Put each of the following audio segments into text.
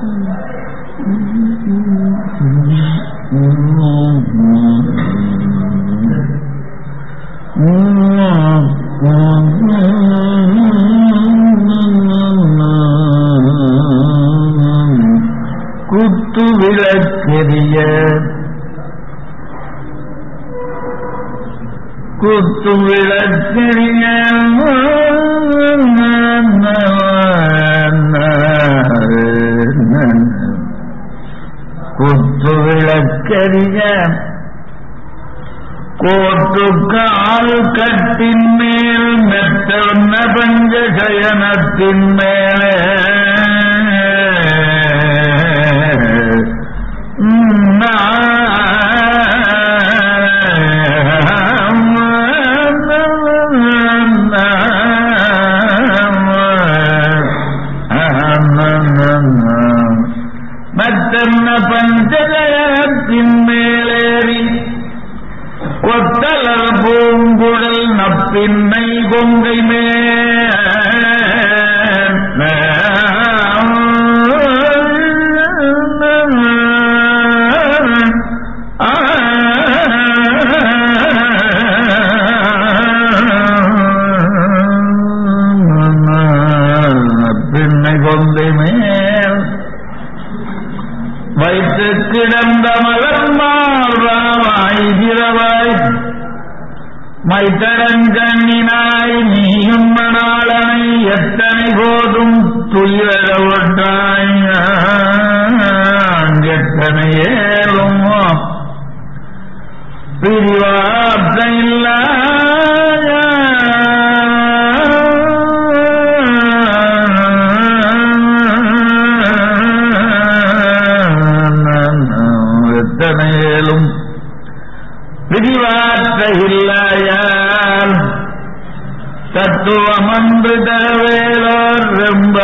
குத்து விளக்கெரிய குத்து விளக்கெரிய குத்து விளக்கெரிய கோட்டுக்கால் கட்டின் மேல் மெத்தன பஞ்சசயனத்தின் மேலே மத்தன்ன பஞ்சகயத்தின் மேலேறி கொத்தலர் பூங்குழல் நப்பின்னை கொங்கை பின்னை கொங்கை மேல் வைத்து கிடந்த மலர் மாறாய் திரவாய் மைத்தரங்கண்ணினாய் நீயும் மணாளனை எத்தனை போதும் துயிலழ ஒன்றாய் எத்தனை ஏறும் பிரிவார்த்த எத்தனையிலும் பிரிவாற்ற இல்லையால் தத்துவமன்று தவேலோர் ரொம்ப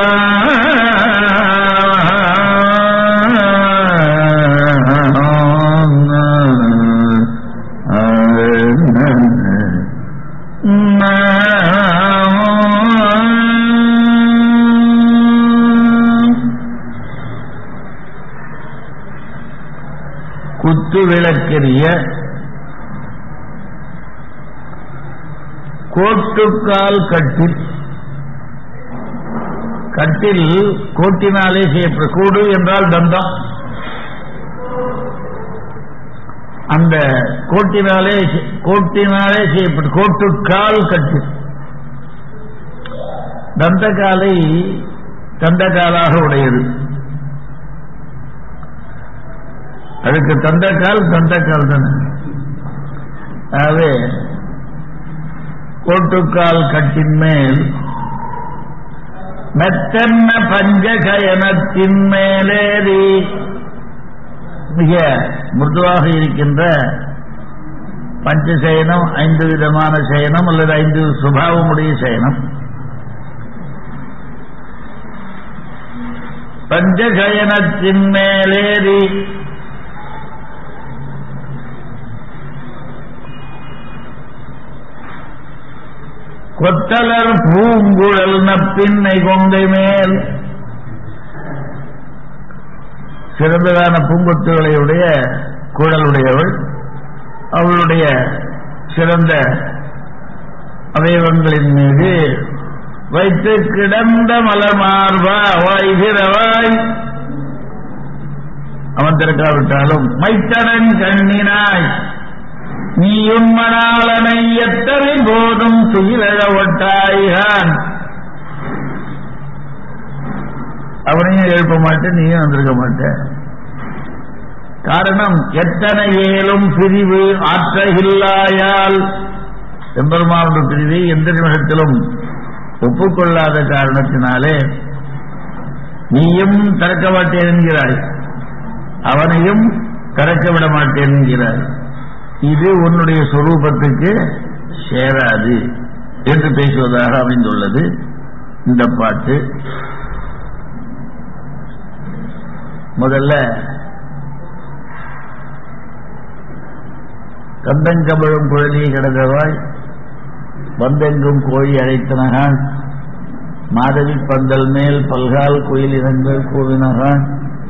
குத்து விளக்கெரிய கோட்டுக்கால் கட்டில் கட்டில் கோட்டினாலே செய்யப்பட கூடு என்றால் தந்தம் அந்த கோட்டினாலே கோட்டினாலே செய்யப்பட்ட கோட்டுக்கால் கட்டில் தந்தகாலை தந்தகாலாக உடையது அதுக்கு தந்தக்கால் தந்தக்கால் தானே ஆகவே கோட்டுக்கால் கட்டின் மேல் மெத்தன்ன பஞ்சகயனத்தின் மேலேறி மிக மிருதுவாக இருக்கின்ற பஞ்சசயனம் ஐந்து விதமான சயனம் அல்லது ஐந்து சுபாவமுடைய சயனம் பஞ்சசயனத்தின் மேலேறி கொத்தலர் பூங்குழல் நப்பின்னை கொங்கை மேல் சிறந்ததான பூங்கொத்துகளை உடைய குழலுடையவள் அவளுடைய சிறந்த அவயவங்களின் மீது வைத்து கிடந்த மலமார்பா வாய்கிறவாய் அவன் திறக்காவிட்டாலும் மைத்தனன் கண்ணினாய் நீயும் மணாளனை எத்தனை போதும் துயிலழ ஒட்டாய்கான் அவனையும் எழுப்ப மாட்டேன் நீயும் வந்திருக்க மாட்டேன் காரணம் எத்தனை ஏலும் பிரிவு ஆற்றகில்லாயால் எம்பெருமானுடைய பிரிவை எந்த நிமிடத்திலும் ஒப்புக்கொள்ளாத காரணத்தினாலே நீயும் திறக்க மாட்டேன் என்கிறாய் அவனையும் திறக்க விட மாட்டேன் என்கிறாய் இது உன்னுடைய சொரூபத்துக்கு சேராது என்று பேசுவதாக அமைந்துள்ளது இந்த பாட்டு முதல்ல கந்தங்கமழும் குழலியை கிடந்தவாய் வந்தெங்கும் கோழி அழைத்தனகான் மாதவி பந்தல் மேல் பல்கால் கோயில் இனங்கள் கூவினகான்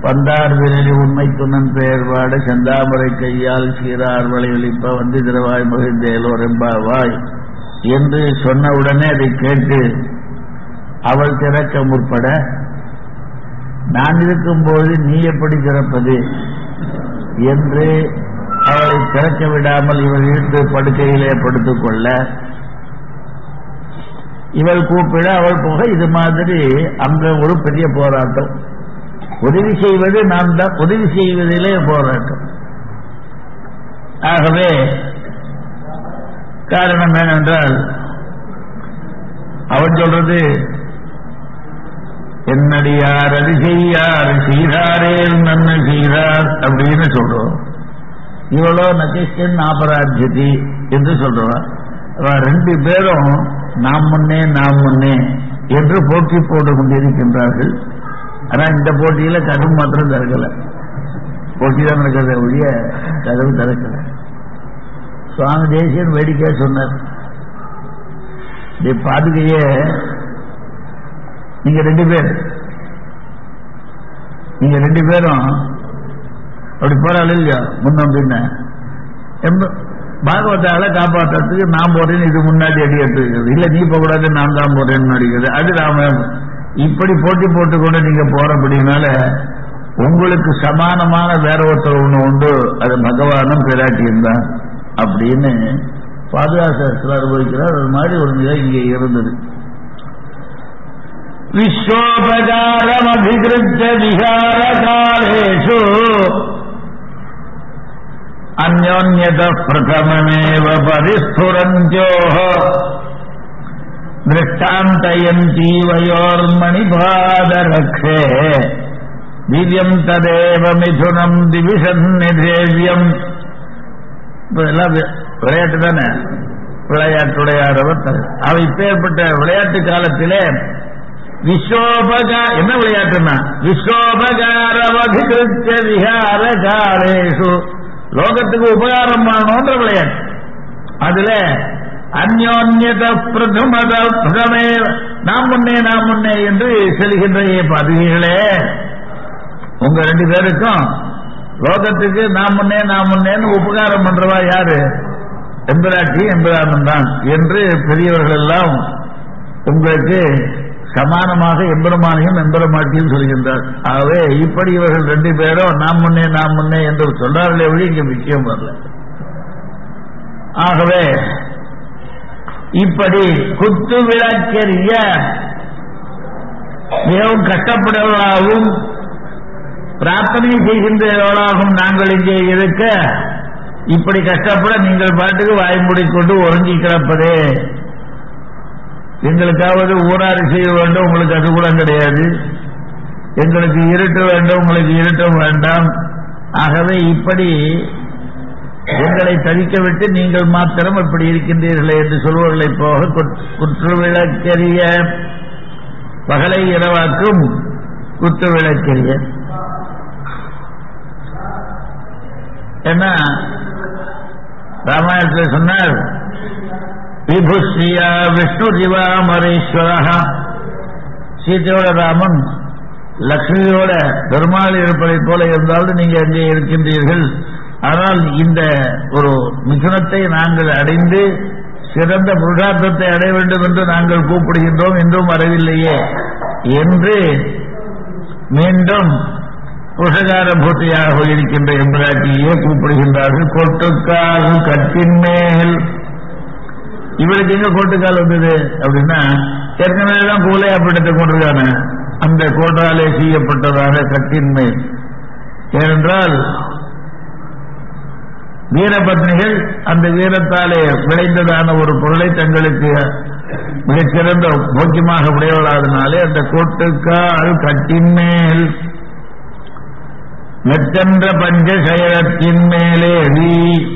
வந்தார் விரலி உண்மை துணன் பெயர்பாடு செந்தாமரை கையால் சீரார் வளையொலிப்ப வந்து திரவாய் மகிழ்ந்தேலோர் எம்பாவாய் என்று சொன்னவுடனே அதை கேட்டு அவள் திறக்க முற்பட நான் இருக்கும்போது நீ எப்படி திறப்பது என்று அவளை திறக்க விடாமல் இவள் இழுத்து படுக்கையிலே படுத்துக் கொள்ள இவள் கூப்பிட அவள் போக இது மாதிரி அங்க ஒரு பெரிய போராட்டம் உதவி செய்வது நான் தான் உதவி செய்வதிலே போராட்டம் ஆகவே காரணம் என்னென்றால் அவன் சொல்றது என்னடியார் அது செய்யார் செய்தாரேல் நன்மை செய்தார் அப்படின்னு சொல்றோம் இவளோ நகிஷ்டன் ஆபராஜ்யதி என்று சொல்றவன் அவ ரெண்டு பேரும் நாம் முன்னே நாம் முன்னே என்று போட்டி போட்டுக் கொண்டிருக்கின்றார்கள் ஆனா இந்த போட்டியில கதவு மாத்திரம் திறக்கல போட்டி தான் நடக்கிறத ஒழிய கதவு திறக்கல சுவாமி தேசியன் வேடிக்கையா சொன்னார் இந்த பாதுகைய நீங்க ரெண்டு பேர் நீங்க ரெண்டு பேரும் அப்படி போறாள் இல்லையா முன்ன பின்ன எம்ப- பாகவதால காப்பாற்றுறதுக்கு நான் போறேன்னு இது முன்னாடி அடி எடுத்துக்கிறது இல்ல நீ போகக்கூடாது நான் தான் போறேன்னு நடிக்கிறது அது நாம இப்படி போட்டி போட்டுக்கொண்டு நீங்க போறபடினால உங்களுக்கு சமானமான வேற ஒருத்தர் ஒண்ணு உண்டு அது பகவானும் பிராட்டியும் தான் அப்படின்னு பாதுகாசத்தில் அனுபவிக்கிறார் அது மாதிரி ஒரு நிலை இங்கே இருந்தது விஸ்வோபகாரமதிகிருத்த விகார காலேஷு அந்யோன்யத பிரதமமேவ பரிஸ்புரஞ்சோः दृष्टान्तयन्तीवयोर्मणिपादरक्षे दिव्यम् तदेव मिथुनम् दिविषन्निधेव्यम् இதெல்லாம் வி- விளையாட்டு தானே விளையாட்டுடையாரவர் தரு- அவ இப்பேற்பட்ட விளையாட்டு காலத்திலே விஸ்வோபகா என்ன விளையாட்டுன்னா விஸ்வோபகாரவதிகிருத்த விஹார காலேஷு லோகத்துக்கு உபகாரம் பண்ணணுன்ற விளையாட்டு அதுல அந்யோன்யத பிரதமத பிரதமே நாம் முன்னே நாம் முன்னே என்று செல்கின்ற பதவிகளே உங்க ரெண்டு பேருக்கும் லோகத்துக்கு நாம் முன்னே நாம் முன்னேன்னு உபகாரம் பண்றவா யாரு எம்பிராட்டி எம்பிராமன் தான் என்று பெரியவர்கள் எல்லாம் உங்களுக்கு சமானமாக எம்பெருமானையும் எம்பெருமாட்டியும் சொல்கின்றார் ஆகவே இப்படி இவர்கள் ரெண்டு பேரும் நாம் முன்னே நாம் முன்னே என்று சொல்றார்களே ஒழி இங்க விஷயம் வரல ஆகவே இப்படி குத்து விளக்கெறிய மிகவும் கஷ்டப்படுவதாகவும் பிரார்த்தனை செய்கின்றவர்களாகவும் நாங்கள் இங்கே இருக்க இப்படி கஷ்டப்பட நீங்கள் பாட்டுக்கு வாய் மூடிக்கொண்டு உறங்கி கிடப்பதே எங்களுக்காவது ஊராறு செய்ய வேண்டும் உங்களுக்கு அது கூட கிடையாது எங்களுக்கு இருட்ட வேண்டும் உங்களுக்கு இருட்டம் வேண்டாம் ஆகவே இப்படி எங்களை தவிக்க விட்டு நீங்கள் மாத்திரம் இப்படி இருக்கின்றீர்களே என்று சொல்வர்களை போக குற்ற- குற்று விளக்கெறிய பகலை இரவாக்கும் குற்று விளக்கெறிய என்ன ராமாயணத்தில் சொன்னார் விபுஸ்ரீயா விஷ்ணு ஜிவாமரேஸ்வரா சீதையோட ராமன் லக்ஷ்மியோட பெருமாள் இருப்பதைப் போல இருந்தாலும் நீங்க அங்கே இருக்கின்றீர்கள் ஆனால் இந்த ஒரு மிதுனத்தை நாங்கள் அடைந்து சிறந்த புருஷார்த்தத்தை அடைய வேண்டும் என்று நாங்கள் கூப்பிடுகின்றோம் என்றும் வரவில்லையே என்று மீண்டும் புருஷகார பூர்த்தியாக இருக்கின்ற எம்பிராட்டியே கூப்பிடுகின்றார்கள் கொட்டுக்கால் கட்டின் மேல் இவருக்கு எங்க கோட்டுக்கால் வந்தது அப்படின்னா ஏற்கனவே தான் கூலையா பட்டத்தை கொண்டிருக்கானே அந்த கோட்டாலே செய்யப்பட்டதாக கட்டின் மேல் ஏனென்றால் வீரபத்னிகள் அந்த வீரத்தாலே விளைந்ததான ஒரு பொருளை தங்களுக்கு மிகச்சிறந்த போக்கியமாக உடையவளாதனாலே அந்த கோட்டுக்கால் கட்டின் மேல் மெத்தென்ற பஞ்சசயரத்தின் மேலேறி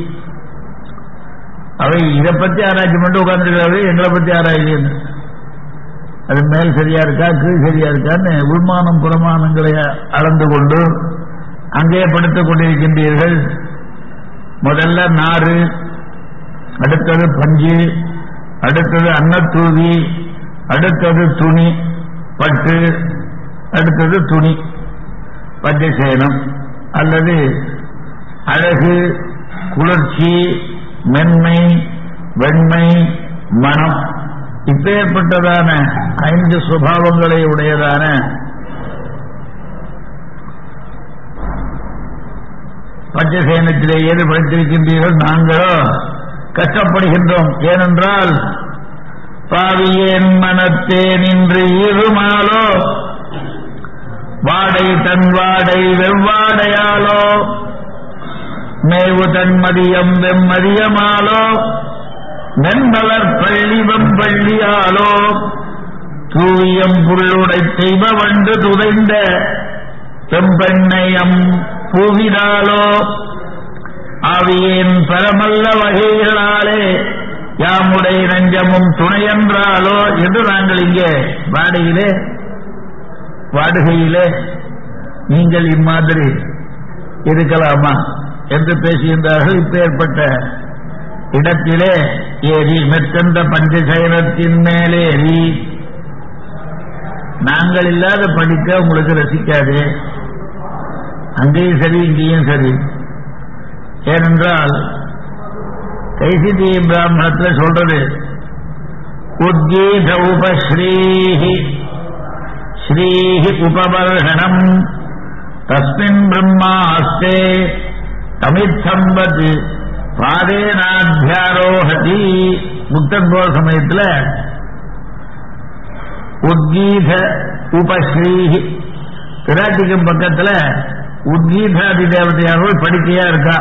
அவை இதை பத்தி ஆராய்ச்சி பண்ணிட்டு உட்கார்ந்துருக்காரு எங்களை பத்தி ஆராய்ச்சி அது மேல் சரியா இருக்கா கீழ் சரியா இருக்கான்னு உள்மானம் புறமானங்களை அளந்து கொண்டு அங்கே படுத்துக் கொண்டிருக்கின்றீர்கள் முதல்ல நாறு அடுத்தது பஞ்சு அடுத்தது அன்னத்தூவி அடுத்தது துணி பட்டு அடுத்தது துணி பஞ்சசேனம் அல்லது அழகு குளிர்ச்சி மென்மை வெண்மை மனம் இப்பேற்பட்டதான ஐந்து சுபாவங்களை உடையதான பஞ்சசேனத்திலே ஏது படித்திருக்கின்றீர்கள் நாங்களோ கஷ்டப்படுகின்றோம் ஏனென்றால் பாவியேன் மனத்தே நின்று இருமாலோ வாடை தன் வாடை வெவ்வாடையாலோ மேவு தன் மதியம் வெம்மதியமாலோ மென்மலர் பள்ளி வெம்பள்ளியாலோ தூவியம் புள்ளுடை செய்வ வண்டு துதைந்த செம்பெண்ணையம் பூவினாலோ ஆவியேன் பரமல்ல வகைகளாலே யாமுடை நஞ்சமும் துணையென்றாலோ என்று நாங்கள் இங்கே வாடையிலே வாடுகையிலே நீங்கள் இம்மாதிரி இருக்கலாமா என்று பேசுகின்றார்கள் இப்பேற்பட்ட இடத்திலே ஏறி மெத்தந்த பஞ்சசயனத்தின் மேலேறி நாங்கள் இல்லாத படிக்க உங்களுக்கு ரசிக்காது அங்கேயும் சரி இங்கேயும் சரி ஏனென்றால் கைசிதி பிராமணத்தில் சொல்றது உத்கீத உபஸ்ரீஹி ஸ்ரீஹி உபபர்ஷணம் தஸ்மின் பிரம்மாஸ்தே தமிழ்சம்பத் பாதேனாத்தியாரோகதி முக்தன் போற சமயத்தில் உத்கீத உபஸ்ரீஹி பிராட்டிக்கும் பக்கத்தில் உத்கீதாதி தேவதையானவள் படுக்கையா இருக்கா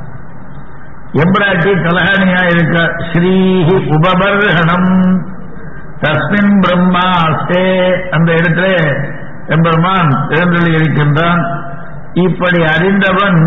எம்பிராட்டி கலகாணியா இருக்க ஸ்ரீஹி உபபர்ஷணம் தஸ்மின் பிரம்மாஸ்தே அந்த இடத்துல எம்பெருமான் எழுந்தொழி இருக்கின்றான் இப்படி அறிந்தவன்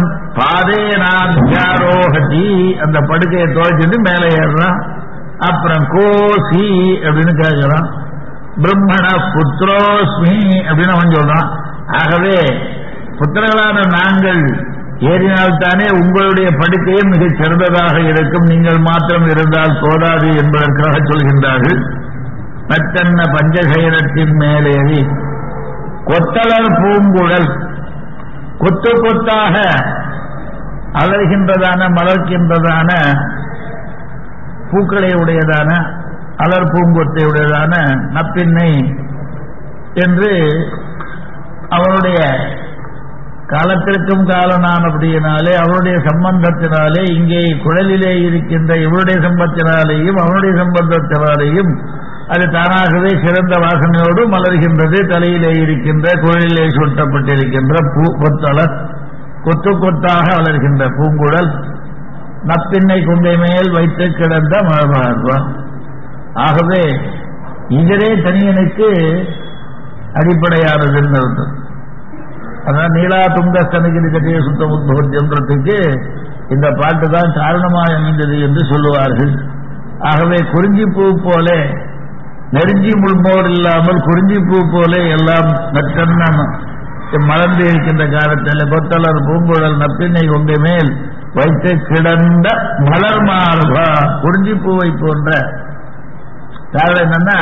பாதேனாத்தியாரோகதி அந்த படுக்கையை துவைச்சிட்டு மேலே ஏறுறான் அப்புறம் கோசி அப்படின்னு கேட்கிறான் பிரம்மண புத்திரோஸ்மி அப்படின்னு அவன் சொல்றான் ஆகவே புத்திரர்களான நாங்கள் ஏறினால்தானே உங்களுடைய படுக்கையும் மிகச் சிறந்ததாக இருக்கும் நீங்கள் மாத்திரம் இருந்தால் போதாது என்பதற்காக சொல்கின்றார்கள் மத்தன்ன பஞ்சசைரத்தின் மேலேறி கொத்தலர் பூங்குழல் கொத்து கொத்தாக அலர்கின்றதான மலர்கின்றதான பூக்களை உடையதான அலர் பூங்கொத்தை உடையதான நப்பின்னை என்று அவருடைய காலத்திற்கும் காலனானபடியினாலே அவருடைய சம்பந்தத்தினாலே இங்கே குழலிலே இருக்கின்ற இவருடைய சம்பத்தினாலேயும் அவனுடைய சம்பந்தத்தினாலேயும் அது தானாகவே சிறந்த வாசனையோடு மலர்கின்றது தலையிலே இருக்கின்ற குழலிலே சுட்டப்பட்டிருக்கின்ற பூ கொத்தளர் கொத்து கொத்தாக வளர்கின்ற பூங்குழல் நப்பின்னை குண்டை மேல் வைத்து கிடந்த மழபார்வா ஆகவே இதரே தனியனுக்கு அடிப்படையானதுன்னு அர்த்தம் அதான் நீலா துங்க ஸ்தனகிரி கட்டிய சுத்த உத்போத்தியன்றதுக்கு இந்த பாட்டு தான் காரணமாக அமைந்தது என்று சொல்லுவார்கள் ஆகவே குறிஞ்சிப்பூ போல நெருஞ்சி முள்மோர் இல்லாமல் குறிஞ்சிப்பூ போல எல்லாம் நற்றன்ன மலர்ந்து இருக்கின்ற காலத்தில் கொத்தலர் பூங்குழல் நப்பினை உங்க மேல் வைத்து கிடந்த மலர் மார்பா குறிஞ்சிப்பூவை போன்ற காரணம் என்னன்னா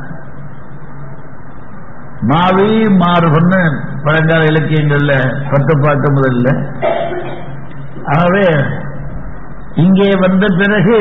மாவி மாறுபன்னு பழங்கால இலக்கியங்கள்ல பத்து பாட்டு முதல்ல ஆகவே இங்கே வந்த பிறகு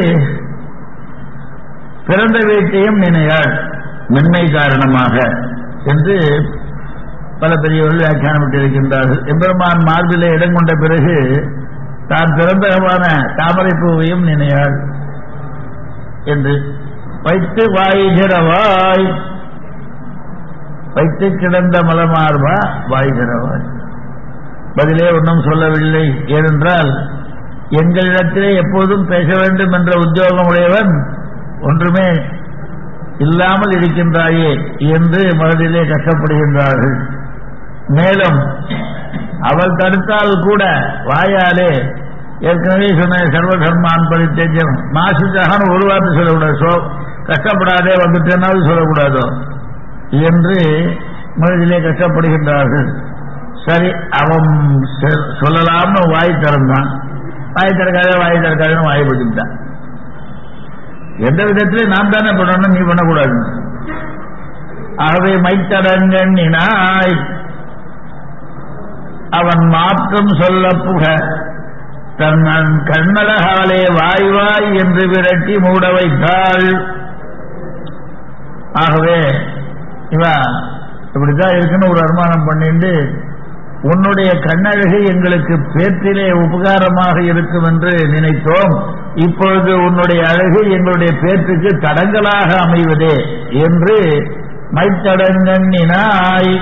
பிறந்த வீட்டையும் நினையாள் மென்மை காரணமாக என்று பல பெரியவர்கள் வியாக்கியானப்பட்டிருக்கின்றார்கள் எம்பெருமான் மார்பிலே இடம் கொண்ட பிறகு தான் பிறந்தகமான தாமரை பூவையும் நினையாள் என்று வைத்து வாய் ஜரவாய் வைத்து கிடந்த மலமார்பா வாய் ஜரவாய் பதிலே ஒன்றும் சொல்லவில்லை ஏனென்றால் எங்களிடத்திலே எப்போதும் பேச வேண்டும் என்ற உத்தியோகம் உடையவன் ஒன்றுமே இல்லாமல் இருக்கின்றாயே என்று மனதிலே கஷ்டப்படுகின்றார்கள் மேலும் அவள் தடுத்தால் கூட வாயாலே ஏற்கனவே சொன்ன சர்வதர்மான் பரித்தேஜம் மாசுக்காக ஒரு வார்த்தை சொல்லக்கூடாது சோ கஷ்டப்படாதே வந்துட்டேனாலும் சொல்லக்கூடாதோ என்று மனதிலே கஷ்டப்படுகின்றார்கள் சரி அவன் செ- சொல்லலாம்னு வாய் திறந்தான் வாய் திறக்காதே வாய் திறக்காதேன்னு வாய் பிடிச்சிட்டான் எந்த விதத்திலே நாம் தானே பண்ணணும் நீ பண்ணக்கூடாது ஆகவே மைத்தடங்கண்ணினாய் அவன் மாற்றம் சொல்ல புக தன்னன் கண்ணழகாலே வாய் வாய் என்று விரட்டி மூட வைத்தாள் ஆகவே இவா இப்படித்தான் இருக்குன்னு ஒரு அனுமானம் பண்ணிட்டு உன்னுடைய கண்ணழகு எங்களுக்கு பேற்றிலே உபகாரமாக இருக்கும் என்று நினைத்தோம் இப்பொழுது உன்னுடைய அழகு எங்களுடைய பேற்றுக்கு தடங்கலாக அமைவதே என்று மைத்தடங்கண்ணினாய்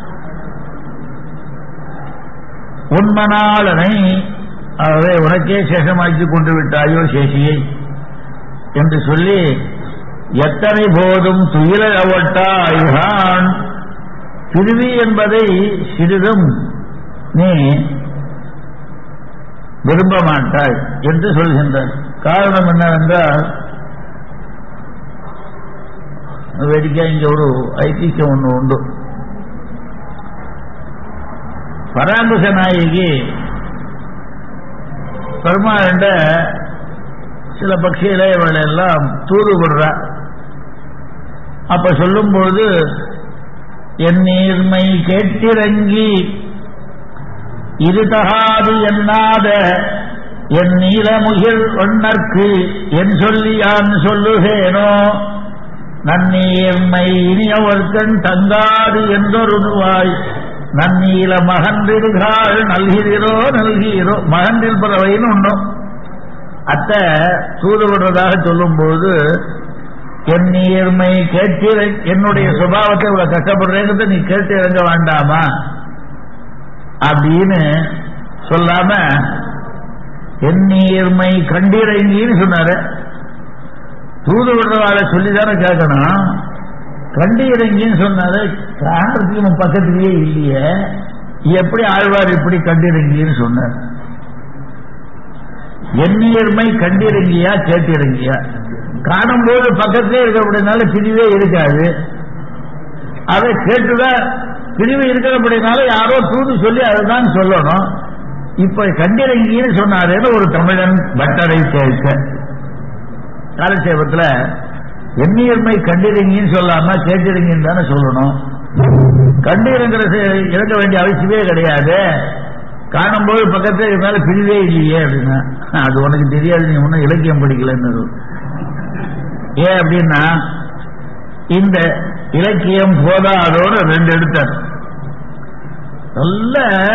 உண்மனாளனை ஆகவே உனக்கே சேஷமாக்கி கொண்டு விட்டாயோ சேஷியை என்று சொல்லி எத்தனை போதும் துயிலவட்டாய்கான் பிரிவி என்பதை சிறிதும் நீ விரும்ப மாட்டாய் என்று சொல்கின்றார் காரணம் என்னவென்றால் வேடிக்கை இங்க ஒரு ஐதிஹ்யம் ஒன்று உண்டு பராங்குச நாயகி பெருமாண்ட சில பட்சியில இவளை எல்லாம் தூது விடுறா அப்ப சொல்லும்போது என் நீர்மை கேட்டிறங்கி இருதகாது எண்ணாத என் நீலமுகில் ஒன்னற்கு என் சொல்லி யான் சொல்லுகேனோ நன்னீர்மை இனியவர்கண் தங்காது என்றொருவாய் நன்னீல மகன்றிருகாள் நல்கிறோ நல்கிறோ மகன்றில் பறவைன்னு ஒன்றும் அத்தை தூது விடுறதாக சொல்லும்போது என் நீர்மை கேட்டு என்னுடைய சுபாவத்தை இவ்வளவு கஷ்டப்படுறேங்கிறத நீ கேட்டு இறங்க வேண்டாமா அப்படின்னு சொல்லாம என் நீர்மை கண்டிறங்கின்னு சொன்னாரு தூது விடுறவாளை சொல்லிதானே கேட்கணும் கண்டு இறங்கின்னு சொன்னாரு காண்றதுக்கு இவன் பக்கத்திலேயே இல்லையே எப்படி ஆழ்வார் இப்படி கண்டிறங்கின்னு சொன்னார் எண்ணியர்மை கண்டிறங்கியா கேட்டிறங்கியா காணும்போது பக்கத்திலே இருக்கிறபடினால பிரிவே இருக்காது அதை கேட்டுதான் பிரிவு இருக்கிறபடினால யாரோ தூது சொல்லி அதுதான் சொல்லணும் இப்ப கண்டிறங்கின்னு சொன்னாரேன்னு ஒரு தமிழன் பட்டரை கேட்க காலட்சேபத்துல எண்ணியர்மை கண்டிறங்கின்னு சொல்லாம கேட்டிறங்கின்னு தானே சொல்லணும் கண்டிறங்கிற இறங்க வேண்டிய அவசியமே கிடையாது காணும்போது பக்கத்துல இருந்தாலும் பிரிவே இல்லையே அப்படின்னா அது உனக்கு தெரியாது நீ ஒன்னும் இலக்கியம் படிக்கலன்னு ஏன் அப்படின்னா இந்த இலக்கியம் போதாதோட ரெண்டு எடுத்தார் நல்ல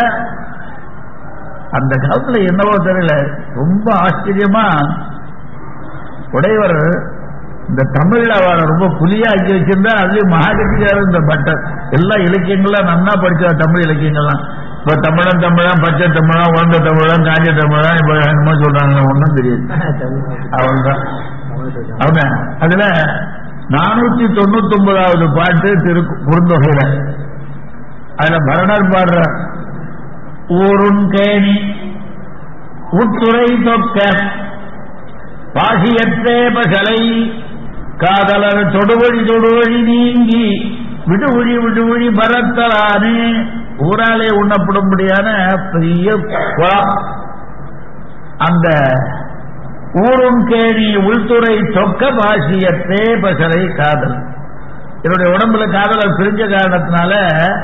அந்த காலத்துல என்னவோ தெரியல ரொம்ப ஆச்சரியமா உடையவர் இந்த தமிழ்ல அவரை ரொம்ப புலியா ஆக்கி வச்சிருந்தா அதுலயும் மகாகத்திக்காரர் இந்த பட்டர் எல்லா இலக்கியங்கள்லாம் நன்னா படிச்சா தமிழ் இலக்கியங்கள்லாம் இப்ப தமிழன் தமிழன் பச்சை தமிழன் உழந்த தமிழன் காஞ்ச தமிழன் இப்ப என்னமோ சொல்றாங்க ஒன்றும் தெரியாது அவள்தான் அவங்க அதுல நானூத்தி தொண்ணூத்தி ஒன்பதாவது பாட்டு திரு குறுந்தொகையில அதுல பரணர் பாடுற ஊருன் கேணி உத்துறை தொக்க பாசியற்றே பசலை காதலர் தொடுவழி தொடுவழி நீங்கி விடுவழி விடுவழி பரத்தலானே ஊராலே உண்ணப்படும்படியான பெரிய குளம் அந்த ஊரும் கேணி உள்துறை தொக்க பாசியற்றே பசலை காதல் என்னுடைய உடம்புல காதலர் பிரிஞ்ச காரணத்தினால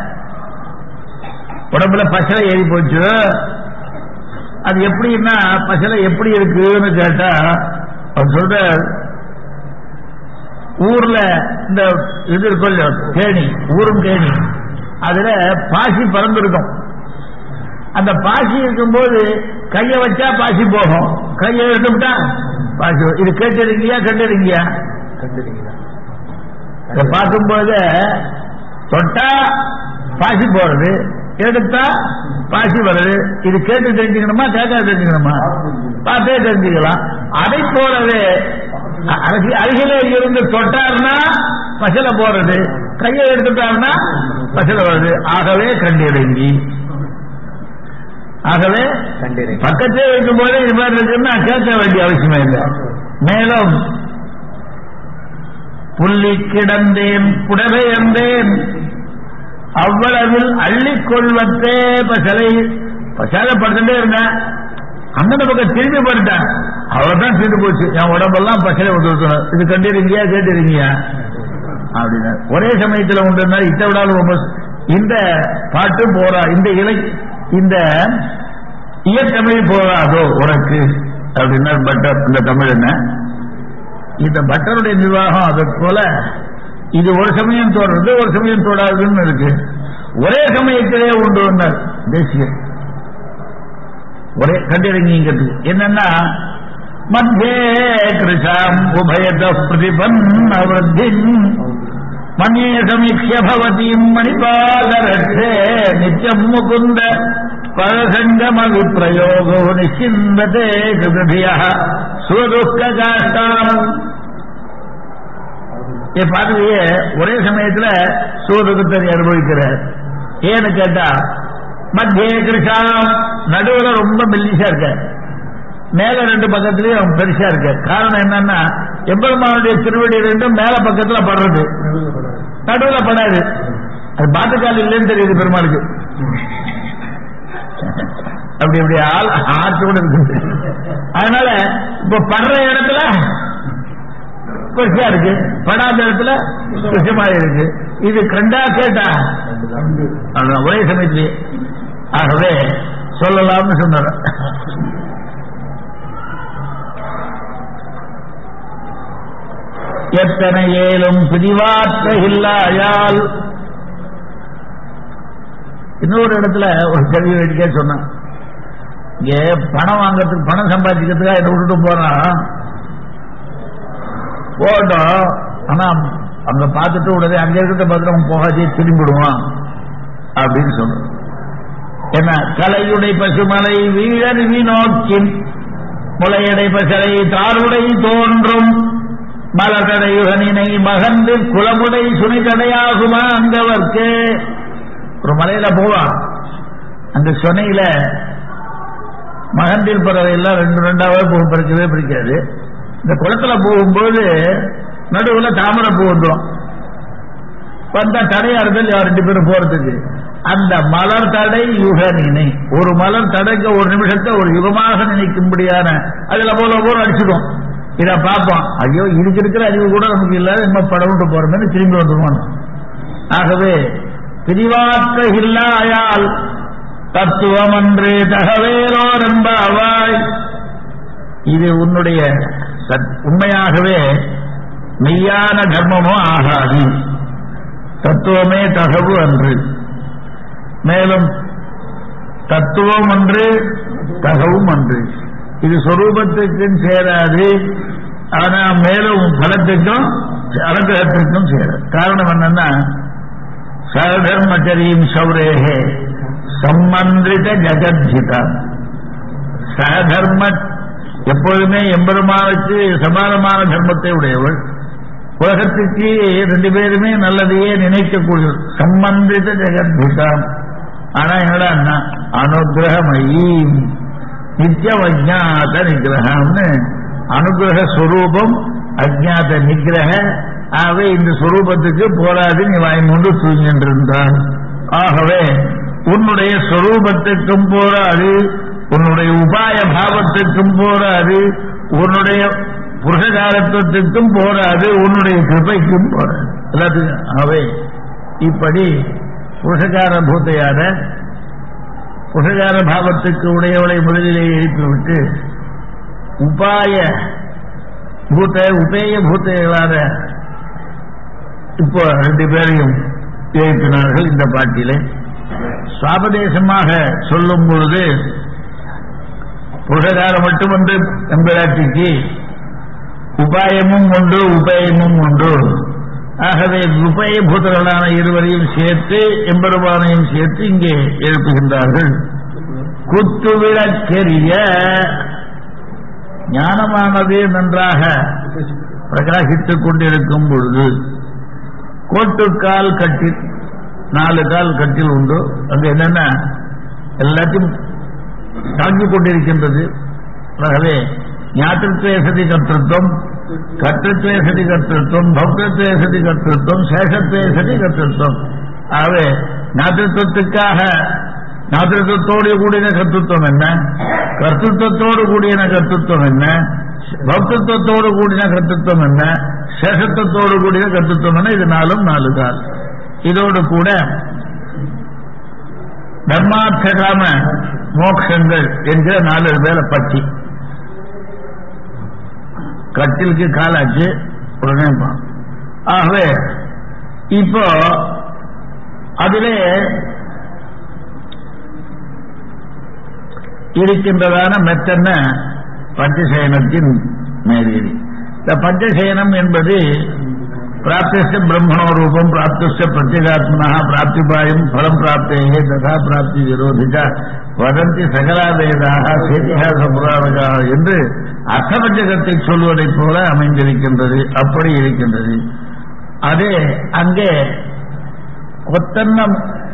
உடம்புல பசலை ஏறி போச்சு அது எப்படின்னா பசலை எப்படி இருக்குன்னு கேட்டா அவர் சொல்ற ஊர்ல இந்த இது இருக்கும் கேணி ஊரும் கேணி அதுல பாசி பறந்துருக்கும் அந்த பாசி இருக்கும்போது கைய வச்சா பாசி போகும் கையை எடுத்துட்டா பாசி இது கேட்டிருக்கியா கண்டிருக்கியா இதை பார்க்கும்போது தொட்டா பாசி போறது எடுத்தா பாசி வருது இது கேட்டு தெரிஞ்சுக்கணுமா கேட்காது தெரிஞ்சுக்கணுமா பார்த்தே தெரிஞ்சுக்கலாம் அதை போலவே அருகிலே இருந்து தொட்டார்னா பசல போறது கையை எடுத்துட்டார்னா பசல வருது ஆகவே கண்டிறங்கி ஆகவே பக்கத்தே வைக்கும் போதே இது மாதிரி இருக்குன்னா கேட்க வேண்டிய அவசியமே இல்லை மேலும் புள்ளி கிடந்தேன் புடவை எந்தேன் அவ்வளவில் அள்ளிக்கொள்வத்தே பசலை பசால படுத்துட்டே இருந்தேன் அந்த பக்கம் திரும்பி படுத்தேன் அவ்வளவுதான் தீர்ந்து போச்சு என் உடம்பெல்லாம் பசலை வந்து இது கண்டிருங்கியா கேட்டிருங்கியா அப்படின்னா ஒரே சமயத்தில் உண்டு இத்தை விடாலும் ரொம்ப இந்த பாட்டு போறா இந்த இலை இந்த இயற்கமிழ் போகாதோ உனக்கு அப்படின்னா பட்டர் இந்த தமிழ் என்ன இந்த பட்டருடைய நிர்வாகம் அதை போல இது ஒரு சமயம் தோடுறது ஒரு சமயம் தோடாதுன்னு இருக்கு ஒரே சமயத்திலே உண்டு வந்தார் தேசிய ஒரே கண்டிரங்கிங்கிறது என்னன்னா மத்தியே கிருஷாம் உபயத பிரதிபன்ன விருத்தின் மன்யே சமீக்ஷ பவதீம் மணிபாலரட்சே நித்யம் முகுந்த பரசங்கம விப்ரயோகோ நிச்சிந்ததே கிருதிய சுவதுக்க காஷ்டாம் என் பார்வையே ஒரே சமயத்துல சுவதுக்கத்தை அனுபவிக்கிறார் ஏன்னு கேட்டா மத்திய கிருஷாம் நடுவுல ரொம்ப மெல்லிசா இருக்க மேல ரெண்டு பக்கத்துலயும் அவன் பெருசா இருக்கு காரணம் என்னன்னா எம்பெருமானுடைய திருவடி ரெண்டும் மேல பக்கத்துல படுறது நடுவுல படாது அது பாட்டுக்கால் இல்லைன்னு தெரியுது பெருமாளுக்கு அப்படி அப்படி ஆள் ஆற்று கூட இருக்கு அதனால இப்ப படுற இடத்துல பெருசா இருக்கு படாத இடத்துல பெருசமா இருக்கு இது கண்டா கேட்டா அதான் ஒரே சமயத்திலேயே ஆகவே சொல்லலாம்னு சொன்னார் எத்தனை ஏலும் பிரிவாற்ற இல்லாயால் இன்னொரு இடத்துல ஒரு கல்வி வேடிக்கை சொன்னான் இங்க பணம் வாங்கறதுக்கு பணம் சம்பாதிக்கிறதுக்காக என்ன விட்டுட்டு போறான் போட்டோம் ஆனா அங்க பார்த்துட்டு உடனே அங்க இருக்கிற பத்திரம் போகாதே திரும்பிடுவான் அப்படின்னு சொல்றோம் என்ன கலையுடை பசுமலை வீழருவி நோக்கின் முளையடை பசலை தாருடை தோன்றும் மலர்கடையுகனினை மகந்து குளமுடை சுனிகடையாகுமா அங்கவர்க்கு ஒரு மலையில போவான் அந்த சொனையில மகந்தில் பறவை எல்லாம் ரெண்டு ரெண்டாவது பூ பறிக்கவே பிடிக்காது இந்த குளத்துல போகும்போது நடுவுல தாமரை பூ வந்துடும் வந்தா தடையா இருந்தால் ரெண்டு பேரும் போறதுக்கு அந்த மலர் தடை யுக நினை ஒரு மலர் தடைக்க ஒரு நிமிஷத்தை ஒரு யுகமாக நினைக்கும்படியான அதுல போல போல அடிச்சிடும் இத பார்ப்போம் ஐயோ இதுக்கு இருக்கிற அறிவு கூட நமக்கு இல்லாத நம்ம படம்ட்டு போறோம்னு திரும்பி வந்துருவான் ஆகவே பிரிவாக்க இல்லாயால் தத்துவம் அன்று தகவேலோ நம்பாவாய் இது உன்னுடைய சத்- உண்மையாகவே மெய்யான தர்மமோ ஆகாது தத்துவமே தகவு அன்று மேலும் தத்துவம் அன்று தகவும் அன்று இது சொரூபத்துக்கும் சேராது ஆனா மேலும் பலத்துக்கும் அனுகிரகத்திற்கும் சேராது காரணம் என்னன்னா சகதர்மச்சரியும் சௌரேகே சம்மந்திரித ஜகத்ஜிதா சகதர்ம எப்பொழுதுமே எம்பெருமானுக்கு சமானமான தர்மத்தை உடையவள் உலகத்துக்கு ரெண்டு பேருமே நல்லதையே நினைக்கக்கூடிய சம்பந்தித ஜெகத்புதாம் ஆனா என்னடா அனுகிரகமயி நித்தியம் அஜாத நிகிரகம்னு அனுகிரக ஸ்வரூபம் அஜாத நிகிரக ஆகவே இந்த ஸ்வரூபத்துக்கு போராது நீ வாய்மூண்டு தூங்கின்றிருந்தார் ஆகவே உன்னுடைய ஸ்வரூபத்துக்கும் போராது உன்னுடைய உபாய பாவத்துக்கும் போராது உன்னுடைய புருஷகாரத்துவத்துக்கும் போராது உன்னுடைய கிருபைக்கும் போராது எல்லாத்துக்கும் ஆகவே இப்படி புருஷகார பூத்தையான புருஷகார பாவத்துக்கு உடையவளை முதலிலே எழுப்பிவிட்டு உபாய பூத்த உபேய பூத்தைகளான இப்போ ரெண்டு பேரையும் எழுப்பினார்கள் இந்த பாட்டிலே சுவாபதேசமாக சொல்லும் பொழுது புருஷகாரம் மட்டுமன்று எம்பிராட்டிக்கு உபாயமும் உண்டு உபயமும் உண்டு ஆகவே உபயபூதர்களான இருவரையும் சேர்த்து எம்பெருமானையும் சேர்த்து இங்கே எழுப்புகின்றார்கள் குத்துவிளக்கெரிய ஞானமானது நன்றாக பிரகாசித்துக் கொண்டிருக்கும் பொழுது கோட்டுக்கால் கட்டில் நாலு கால் கட்டில் உண்டு அங்க என்னன்னா எல்லாத்தையும் தாங்கிக் கொண்டிருக்கின்றது ஆகவே ஞாத்திருத்வேசதி கர்த்தத்துவம் கர்த்தத்வேசதி கர்த்தத்துவம் பௌத்தத்வேசதி கர்த்தத்துவம் சேஷத்வேசதி கர்த்தத்துவம் ஆகவே ஞாத்திருத்துவத்துக்காக ஞாத்திருத்தத்தோடு கூடின கர்த்தத்துவம் என்ன கர்த்தத்துவத்தோடு கூடின கர்த்தத்துவம் என்ன பௌத்தத்துவத்தோடு கூடின கர்த்தத்துவம் என்ன சேஷத்துவத்தோடு கூடின கர்த்தத்துவம் என்ன இது நாலும் நாலு கால் இதோடு கூட தர்மார்த்த காம மோட்சங்கள் என்கிற நாலு பேரை பற்றி கட்டிலுக்கு காலாச்சு உடனே போ. ஆகவே இப்போ அதிலே இருக்கின்றதான மெத்தன்ன பஞ்சசயனத்தின் மேலேறி இந்த பஞ்சசயனம் என்பது பிராப்திஷ்ட பிரம்மணோ ரூபம் பிராப்திஷ்ட பிரத்யேகாத்மனா பிராப்திபாயம் பலம் பிராப்தேகே ததா பிராப்தி விரோதிகா வதந்தி சகலா வேதாக சேதிகாச புராணகா என்று அர்த்தபஞ்சகத்தை சொல்வதைப் போல அமைந்திருக்கின்றது அப்படி இருக்கின்றது அதே அங்கே கொத்தன்னம்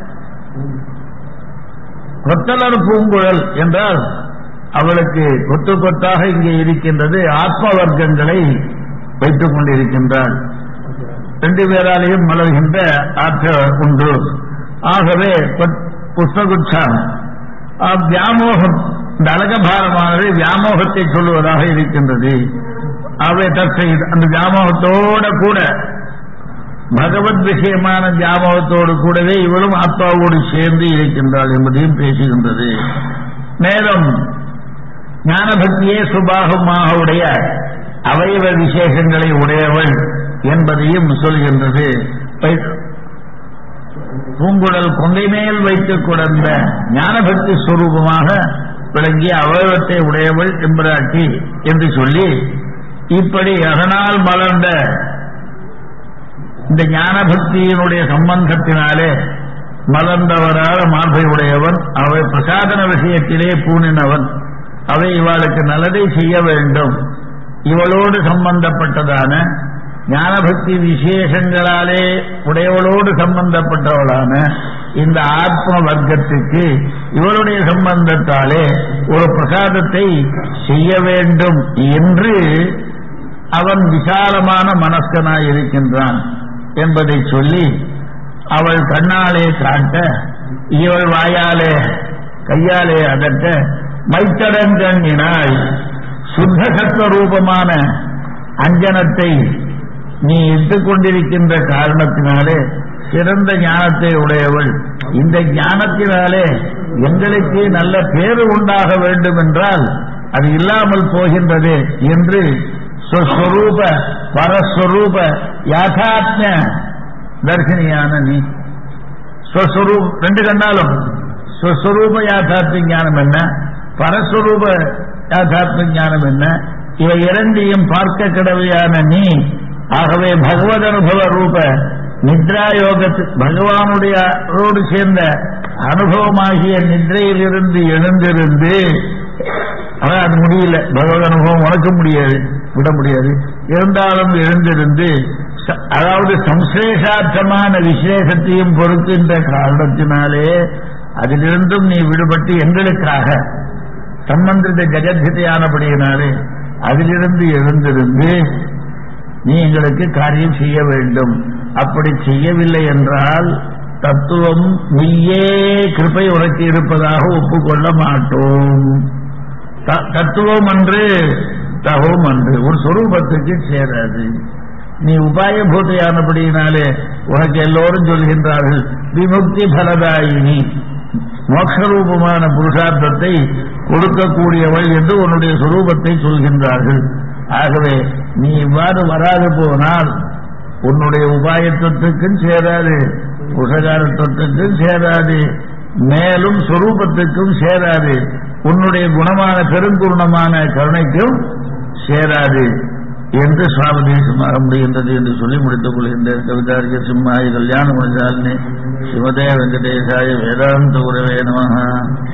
கொத்தலர் பூங்குழல் என்றால் அவளுக்கு கொத்து கொத்தாக இங்கே இருக்கின்றது ஆத்ம வர்க்கங்களை வைத்துக் கொண்டிருக்கின்றாள் ரெண்டு பேராலையும் மலர்கின்ற ஆற்றல் உண்டு ஆகவே கொத்- புஷ்பகுச்சாம் ஆ, வியாமோகம் இந்த அழகபாரமானது வியாமோகத்தை சொல்லுவதாக இருக்கின்றது அவை தற்செய் அந்த வியாமோகத்தோட கூட பகவத் விஷயமான வியாமோகத்தோடு கூடவே இவளும் ஆத்மாவோடு சேர்ந்து இருக்கின்றாள் என்பதையும் பேசுகின்றது மேலும் ஞானபக்தியே சுபாகமாக உடைய அவயவ விசேஷங்களை உடையவள் என்பதையும் சொல்கின்றது பை- பூங்குழல் கொங்கை மேல் வைத்துக் கொடர்ந்த ஞானபக்தி ஸ்வரூபமாக விளங்கிய அவயவத்தை உடையவள் எம்பிராட்டி என்று சொல்லி இப்படி அதனால் மலர்ந்த இந்த ஞானபக்தியினுடைய சம்பந்தத்தினாலே மலர்ந்தவராக மார்பை உடையவன் அவை பிரசாதன விஷயத்திலே பூணினவன் அவை இவளுக்கு நல்லதை செய்ய வேண்டும் இவளோடு சம்பந்தப்பட்டதான ஞானபக்தி விசேஷங்களாலே உடையவளோடு சம்பந்தப்பட்டவளான இந்த ஆத்ம வர்க்கத்துக்கு இவளுடைய சம்பந்தத்தாலே ஒரு பிரசாதத்தை செய்ய வேண்டும் என்று அவன் விசாலமான மனஸ்கனாய் இருக்கின்றான் என்பதை சொல்லி அவள் கண்ணாலே காட்ட இவள் வாயாலே கையாலே அதட்ட மைத்தடங்கண்ணினாய் சுத்த சத்துவ ரூபமான அஞ்சனத்தை நீ இட்டுக் கொண்டிருக்கின்ற காரணத்தினாலே சிறந்த ஞானத்தை உடையவள் இந்த ஞானத்தினாலே எங்களுக்கு நல்ல பேரு உண்டாக வேண்டும் என்றால் அது இல்லாமல் போகின்றது என்று ஸ்வஸ்வரூப பரஸ்வரூப யாதாத்ம தர்ஷனியான நீ ஸ்வஸ்வரூப் ரெண்டு கண்டாலும் ஸ்வஸ்வரூப யாதாத்மிய ஞானம் என்ன பரஸ்வரூப யாதாத்மிய ஞானம் என்ன இவை இரண்டையும் பார்க்க கிடவையான நீ ஆகவே பகவத் அனுபவ ரூப நித்ரா யோகத்து பகவானுடைய ரோடு சேர்ந்த அனுபவமாகிய நித்ரையிலிருந்து எழுந்திருந்து ஆனா அது முடியல பகவத் அனுபவம் உனக்க முடியாது விட முடியாது இருந்தாலும் எழுந்திருந்து ச- அதாவது சம்சேஷார்த்தமான விசேஷத்தையும் பொறுக்கின்ற காரணத்தினாலே அதிலிருந்தும் நீ விடுபட்டு எங்களுக்காக சம்பந்தித ஜெகத்தியானபடியினாலே அதிலிருந்து எழுந்திருந்து நீ எங்களுக்கு காரியம் செய்ய வேண்டும் அப்படி செய்யவில்லை என்றால் தத்துவம் மெய்யே கிருபை உனக்கு இருப்பதாக ஒப்புக்கொள்ள மாட்டோம் த- தத்துவம் அன்று தகவும் அன்று ஒரு சொரூபத்துக்கு சேராது நீ உபாய பூத்தையானபடியினாலே உனக்கு எல்லோரும் சொல்கின்றார்கள் விமுக்தி பலதாயினி மோட்சரூபமான புருஷார்த்தத்தை கொடுக்கக்கூடியவள் என்று உன்னுடைய சுரூபத்தை சொல்கின்றார்கள் ஆகவே நீ இவ்வாறு வராது போனால் உன்னுடைய உபாயத்துவத்துக்கும் சேராது புருஷகாரத்துவத்துக்கும் சேராது மேலும் சொரூபத்துக்கும் சேராது உன்னுடைய குணமான பெருங்குணமான கருணைக்கும் சேராது என்று சுவாபதேசமாக முடிகின்றது என்று சொல்லி முடித்துக் கொள்கின்றேன் கவிதாரிய சிம்மாய கல்யாண குணஜாலினி சிவதே வெங்கடேசாய வேதாந்த உறவே நமஹ